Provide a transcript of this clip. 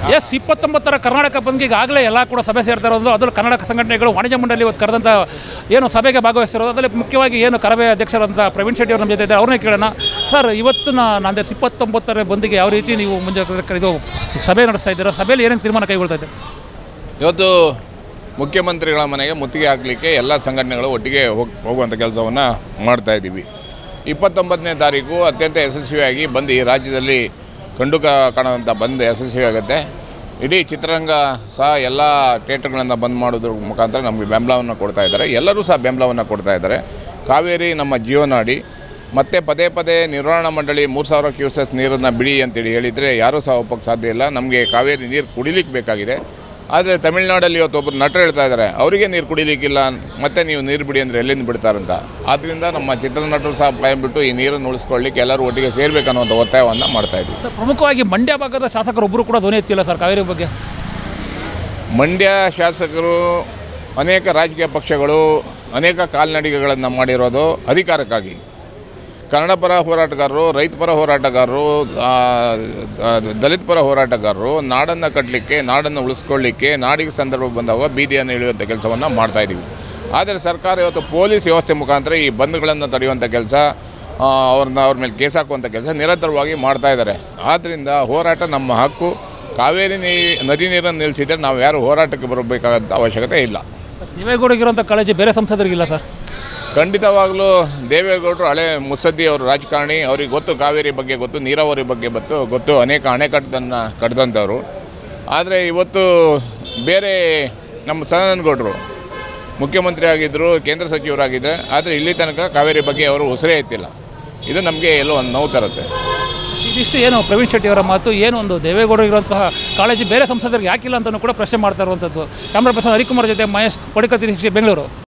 S ಇಪ್ಪತ್ತೊಂಬತ್ತರ Karnataka ಬಂದ್ಗೆ ಈಗಾಗಲೇ ಎಲ್ಲ ಕೂಡ ಸಭೆ ಸೇರ್ತಾ ಇರೋದು ಅದರಲ್ಲಿ ಕರ್ನಾಟಕ ಸಂಘಟನೆಗಳು ವಾಣಿಜ್ಯ ಮಂಡಳಿ ಇವತ್ತು ಕರೆದಂಥ ಏನು ಸಭೆಗೆ ಭಾಗವಹಿಸ್ತಿರೋದು ಅದರಲ್ಲಿ ಮುಖ್ಯವಾಗಿ ಏನು ಕರವೇ ಅಧ್ಯಕ್ಷರಂತ ಪ್ರವೀಣ್ ಶೆಟ್ಟಿ ಅವರು ನಮ್ಮ ಜೊತೆ ಇದ್ದಾರೆ ಅವ್ರನ್ನೇ ಕೇಳೋಣ ಸರ್ ಇವತ್ತು ನಾಂದೇಡ್ ಇಪ್ಪತ್ತೊಂಬತ್ತರ ಬಂದಿಗೆ ಯಾವ ರೀತಿ ನೀವು ಮುಂಜೆ ಇದು ಸಭೆ ನಡೆಸ್ತಾ ಇದ್ದೀರಾ ಸಭೆಯಲ್ಲಿ ಏನೇನು ತೀರ್ಮಾನ ಕೈಗೊಳ್ತಾ ಇದ್ದೀರಾ ಇವತ್ತು ಮುಖ್ಯಮಂತ್ರಿಗಳ ಮನೆಗೆ ಮುತ್ತಿಗೆ ಹಾಕಲಿಕ್ಕೆ ಎಲ್ಲ ಸಂಘಟನೆಗಳು ಒಟ್ಟಿಗೆ ಹೋಗ್ ಹೋಗುವಂಥ ಕೆಲಸವನ್ನು ಮಾಡ್ತಾ ಇದ್ದೀವಿ ಇಪ್ಪತ್ತೊಂಬತ್ತನೇ ತಾರೀಕು ಅತ್ಯಂತ ಯಶಸ್ವಿಯಾಗಿ ಬಂದು ಈ ರಾಜ್ಯದಲ್ಲಿ ಕಂಡು ಕಾ- ಕಾಣುವಂಥ ಬಂದ್ ಯಶಸ್ವಿ ಆಗುತ್ತೆ ಇಡೀ ಚಿತ್ರರಂಗ ಸಹ ಎಲ್ಲ ಥಿಯೇಟರ್ಗಳನ್ನು ಬಂದ್ ಮಾಡೋದ್ರ ಮುಖಾಂತರ ನಮಗೆ ಬೆಂಬಲವನ್ನು ಕೊಡ್ತಾ ಇದ್ದಾರೆ ಎಲ್ಲರೂ ಸಹ ಬೆಂಬಲವನ್ನು ಕೊಡ್ತಾ ಇದ್ದಾರೆ ಕಾವೇರಿ ನಮ್ಮ ಜೀವನಾಡಿ ಮತ್ತೆ ಪದೇ ಪದೇ ನಿರ್ವಹಣಾ ಮಂಡಳಿ ಮೂರು ಸಾವಿರ ಕ್ಯೂಸೆಸ್ ನೀರನ್ನು ಬಿಡಿ ಅಂತೇಳಿ ಹೇಳಿದರೆ ಯಾರೂ ಸಹ ಒಪ್ಪಕ್ಕೆ ಸಾಧ್ಯ ಇಲ್ಲ ನಮಗೆ ಕಾವೇರಿ ನೀರು ಕುಡಿಲಿಕ್ಕೆ ಬೇಕಾಗಿದೆ ಆದರೆ ತಮಿಳ್ನಾಡಲ್ಲಿ ಇವತ್ತು ಒಬ್ಬರು ನಟರು ಹೇಳ್ತಾ ಇದ್ದಾರೆ ಅವರಿಗೆ ನೀರು ಕುಡಿಲಿಕ್ಕಿಲ್ಲ ಮತ್ತೆ ನೀವು ನೀರು ಬಿಡಿ ಅಂದರೆ ಎಲ್ಲಿಂದ ಬಿಡ್ತಾರಂತ ಆದ್ದರಿಂದ ನಮ್ಮ ಚಿತ್ರನಟರು ಸಹ ಭಯಬಿಟ್ಟು ಈ ನೀರನ್ನು ಉಳಿಸ್ಕೊಳ್ಳಿಕ್ಕೆ ಎಲ್ಲರೂ ಒಟ್ಟಿಗೆ ಸೇರ್ಬೇಕನ್ನುವಂಥ ಒತ್ತಾಯವನ್ನು ಮಾಡ್ತಾ ಇದ್ವಿ ಸರ್ ಪ್ರಮುಖವಾಗಿ ಮಂಡ್ಯ ಭಾಗದ ಶಾಸಕರೊಬ್ಬರು ಕೂಡ ಧ್ವನಿ ಎತ್ತಿಲ್ಲ ಸರ್ ಕಾವೇರಿ ಬಗ್ಗೆ ಮಂಡ್ಯ ಶಾಸಕರು ಅನೇಕ ರಾಜಕೀಯ ಪಕ್ಷಗಳು ಅನೇಕ ಕಾಲ್ನಡಿಗೆಗಳನ್ನು ಮಾಡಿರೋದು ಅಧಿಕಾರಕ್ಕಾಗಿ ಕನ್ನಡ ಪರ ಹೋರಾಟಗಾರರು ರೈತ ಪರ ಹೋರಾಟಗಾರರು ಆ, ಆ, ದಲಿತ ಪರ ಹೋರಾಟಗಾರರು ನಾಡನ್ನು ಕಟ್ಟಲಿಕ್ಕೆ ನಾಡನ್ನು ಉಳಿಸ್ಕೊಳ್ಳಿಕ್ಕೆ ನಾಡಿಗೆ ಸಂದರ್ಭ ಬಂದಾಗ ಬೀದಿಯನ್ನು ಇಳಿಯುವಂಥ ಕೆಲಸವನ್ನು ಮಾಡ್ತಾಯಿದ್ದೀವಿ ಆದರೆ ಸರ್ಕಾರ ಇವತ್ತು ಪೊಲೀಸ್ ವ್ಯವಸ್ಥೆ ಮುಖಾಂತರ ಈ ಬಂದ್ಗಳನ್ನು ತಡೆಯುವಂಥ ಕೆಲಸ ಅವ್ರನ್ನ ಅವ್ರ ಮೇಲೆ ಕೇಸ್ ಹಾಕುವಂಥ ಕೆಲಸ ನಿರಂತರವಾಗಿ ಮಾಡ್ತಾ ಇದ್ದಾರೆ ಆದ್ದರಿಂದ ಹೋರಾಟ ನಮ್ಮ ಹಕ್ಕು ಕಾವೇರಿ ನೀ ನದಿ ನೀರನ್ನು ನಿಲ್ಲಿಸಿದರೆ ನಾವು ಯಾರು ಹೋರಾಟಕ್ಕೆ ಬರಬೇಕಾದಂಥ ಅವಶ್ಯಕತೆ ಇಲ್ಲ ದೇವೇಗೌಡಗಿರುವಂಥ ಕಾಳಜಿ ಬೇರೆ ಸಂಸದರಿಗಿಲ್ಲ ಸರ್ ಖಂಡಿತವಾಗಲೂ ದೇವೇಗೌಡರು ಹಳೆ ಮುತ್ಸದ್ದಿ ಅವರು ರಾಜಕಾರಣಿ ಅವ್ರಿಗೆ ಗೊತ್ತು ಕಾವೇರಿ ಬಗ್ಗೆ ಗೊತ್ತು ನೀರಾವರಿ ಬಗ್ಗೆ ಗೊತ್ತು ಗೊತ್ತು ಅನೇಕ ಅಣೆಕಟ್ಟನ್ನು ಕಟ್ಟಿದಂಥವ್ರು ಆದರೆ ಇವತ್ತು ಬೇರೆ ನಮ್ಮ ಸದಾನಂದಗೌಡರು ಮುಖ್ಯಮಂತ್ರಿ ಆಗಿದ್ದರು ಕೇಂದ್ರ ಸಚಿವರಾಗಿದ್ದರೆ ಆದರೆ ಇಲ್ಲಿ ತನಕ ಕಾವೇರಿ ಬಗ್ಗೆ ಅವರು ಉಸಿರೇ ಎತ್ತಿಲ್ಲ ಇದು ನಮಗೆ ಎಲ್ಲೋ ಒಂದು ನೋವು ತರುತ್ತೆ ಇದಿಷ್ಟು ಏನು ಪ್ರವೀಣ್ ಶೆಟ್ಟಿ ಅವರ ಮಾತು ಏನು ಒಂದು ದೇವೇಗೌಡರಿರುವಂತಹ ಕಾಳಜಿ ಬೇರೆ ಸಂಸದರಿಗೆ ಯಾಕಿಲ್ಲ ಅಂತಲೂ ಕೂಡ ಪ್ರಶ್ನೆ ಮಾಡ್ತಾ ಇರುವಂಥದ್ದು ಕ್ಯಾಮ್ರಾ ಪರ್ಸನ್ ಹರಿಕುಮಾರ್ ಜೊತೆ ಮಹೇಶ್ ಕೊಡಿಕತ್ತಿ ಬೆಂಗಳೂರು